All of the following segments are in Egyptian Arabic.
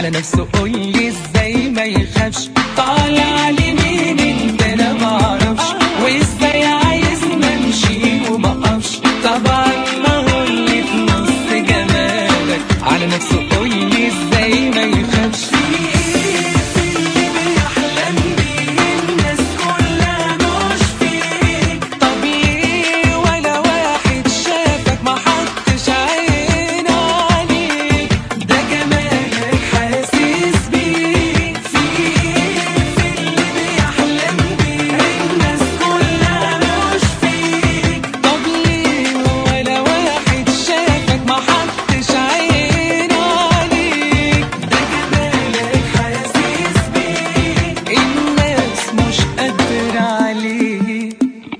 على نفسه قولي ازاي ما يخافش طالع لمين انت انا معرفش وازاي عايز نمشي وما اقفش طبعا ما هو اللي في نص جمالك على نفسه قولي ازاي ما يخافش في ايه في اللي بيحلم بيه الناس كلها مش فيك طب ليه ولا واحد شافك ما حطش عين عليك ده جمالك حاسس بيه في ايه في اللي بيحلم بيه الناس كلها مش فيك طب ليه ولا واحد شافك ما حطش عين عليك ده جمالك حاسس بيه الناس مش قادرة عليك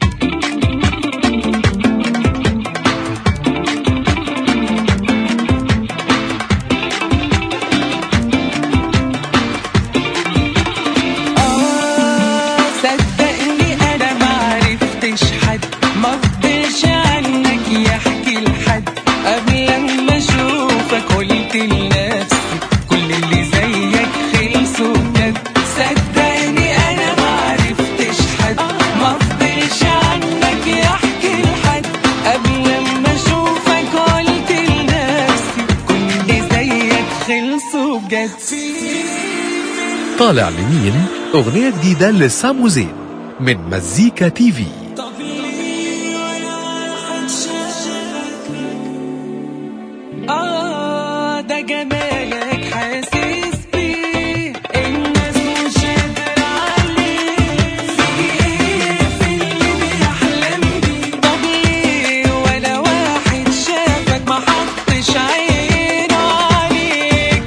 آه صدقني أنا معرفتش حد مفضلش عنك يحكي لحد قبل ما أشوفك قلت لنفسي كل اللي زيك خلصوا بجد صدقني أنا معرفتش حد مفضلش عنك يحكي لحد قبل ما أشوفك قلت لنفسي كل اللي زيك خلصوا بجد طالع لمين أغنية جديدة لسامو زين من مزيكا تي في طب ليه ولا واحد شافك آه ده جمالك حاسس بيه الناس مش قادرة عليه في إيه في اللي بيحلم بيه طب ليه ولا واحد شافك ما حطش عين عليك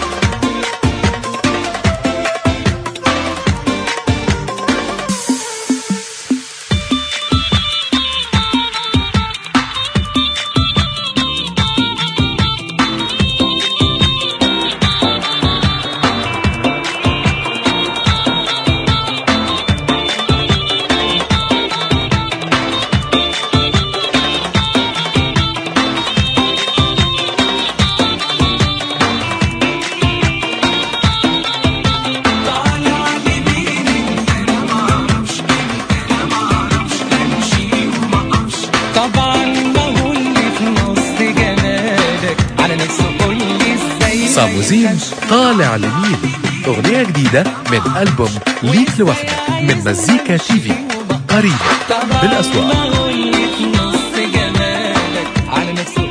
طالع لمين انت انا معرفش انت انا معرفش امشي وما اقفش طبعا ما هو اللي في نص جمالك على نفسه قولي ازاي ما سامو زين يخافش. طالع لمين أغنية جديدة من ألبوم ليك لوحدك من مزيكا تي في قريبا طبعا بالأسواق ما هو اللي في نص جمالك على نفسه